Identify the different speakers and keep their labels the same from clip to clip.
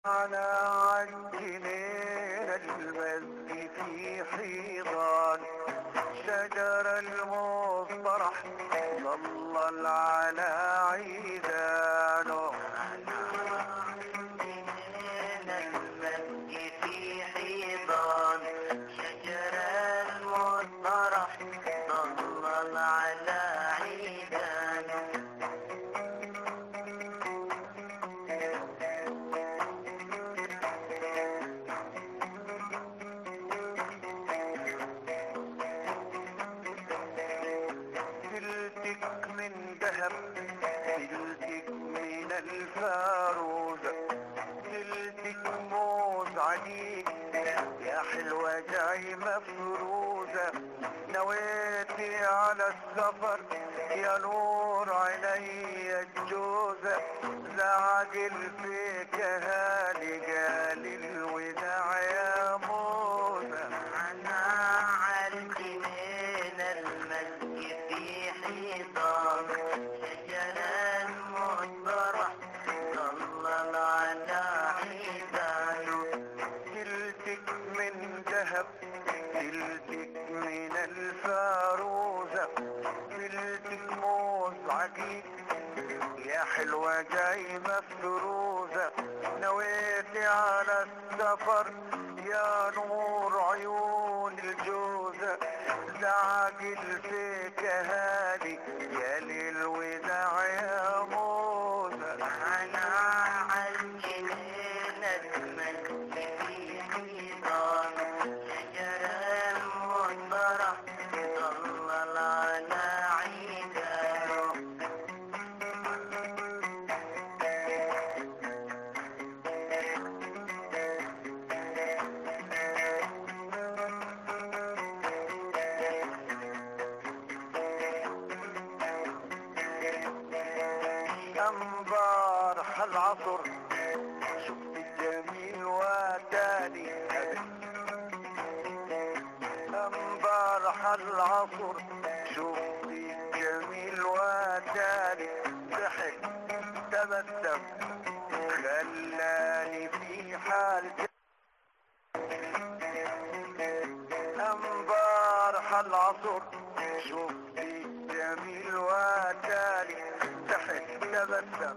Speaker 1: على عالجنين المسجد في حيضان شجر المصطرح ظلل على عيدانه
Speaker 2: من المسجد في حيضان شجر المطرح ظلل على عيدانه
Speaker 1: تلتك من ذهب تلتك من الفاروز تلتك موز عليك يا حلوة جاي مفروزة نويتي على السفر يا نور عيني الجوزة زعقل فيك هالي قال الوداع يا موزة
Speaker 2: أنا عالجي من المسجد في حيطان شجر المطرح ظلل على عيدانه
Speaker 1: تلتك من ذهب تلتك من الفاروزة تلتك موز عقيق يا حلوة جاي مفروزة نويتي على السفر يا نور عيون الجوزة زعقل فيك هادي يا للوداع يا موزة
Speaker 2: أنا عالجي من المسجد في حيطان شجر المطرح ظلل على عيدانه
Speaker 1: انبار العصر شفت الجميل وتالي انبار العصر شفت الجميل وتالي ضحك تبسم خلاني في حال انبار العصر شفت الجميل وتالي ضحك تبسم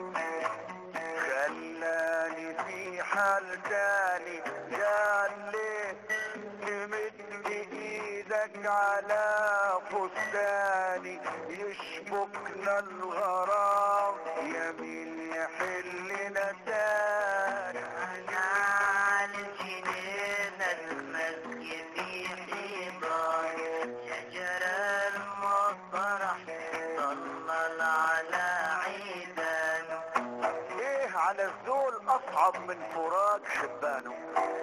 Speaker 1: خلاني في حال تاني قال لي تمد ايدك على فستاني يشبكنا الغرام يمين يحلنا تاني
Speaker 2: أنا عالجي من المسجد في حيطان شجر المطرح ظلل على عيدانه
Speaker 1: ايه على الذول اصعب من فراق حبانه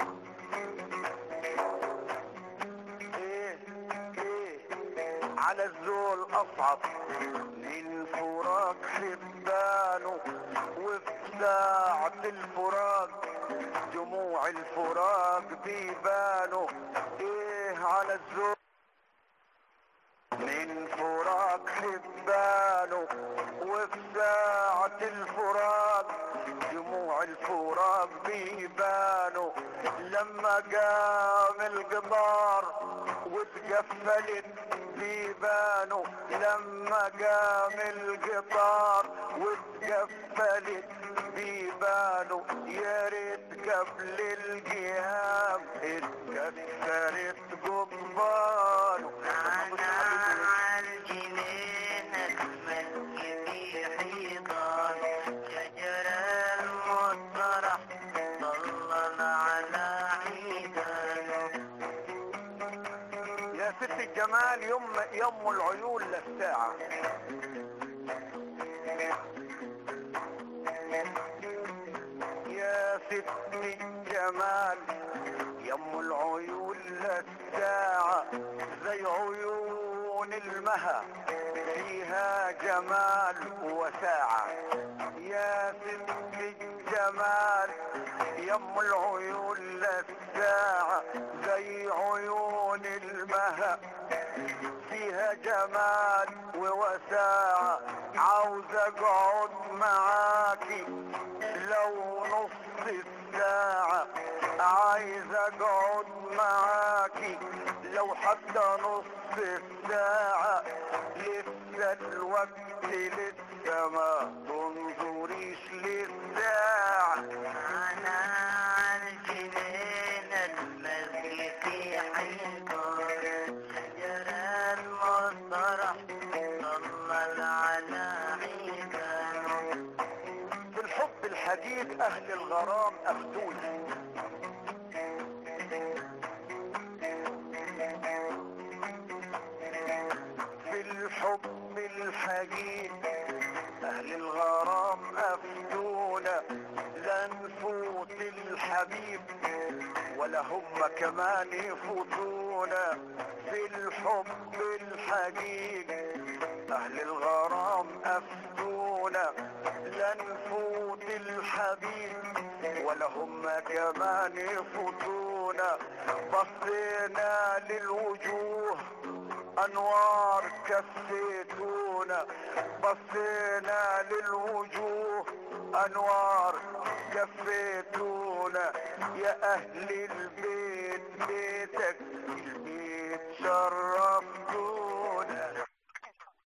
Speaker 1: ايه ايه على الذول اصعب من فراق حبانه وفي ساعة الفراق دموع الفراق بيبانه ايه على الذول من فراق حبانه وفي ساعة الفراق دموع الفراق بيبانوا لما قام القطار وتقفلت بيبانوا لما قام القطار وتقفلت بيبانوا يا ريت قبل القيام اتكسرت قضبانه
Speaker 2: أنا عالجي من المسجد في حيطان شجر المطرح ظلل على عيدانه
Speaker 1: يا ست الجمال يم يم العيون للساعة يا ست الجمال يم العيون للساعة زي عيون المها فيها جمال وساعة يا ست الجمال يم العيون للساعة زي عيون المها فيها جمال ووساعة عاوز اقعد معاكي لو نص الساعة عايز اقعد معاكي لو حتى نص الساعة لسه الوقت لسه ما تنظريش للساعة
Speaker 2: أنا عالجنين المسجد في حيطان شجرة المطرح ضلل على عيدان
Speaker 1: في الحب الحديد اهل الغرام افتوني في الحب الحديد اهل الغرام افتونا لا نفوت الحبيب ولا هم كمان يفوتونا في الحب الحديد اهل الغرام افتونا لا نفوت الحبيب ولا هم كمان يفوتونا بصينا للوجوه انوار كفيتونا بصينا للوجوه انوار كفيتونا يا اهل البيت بيتك البيت شر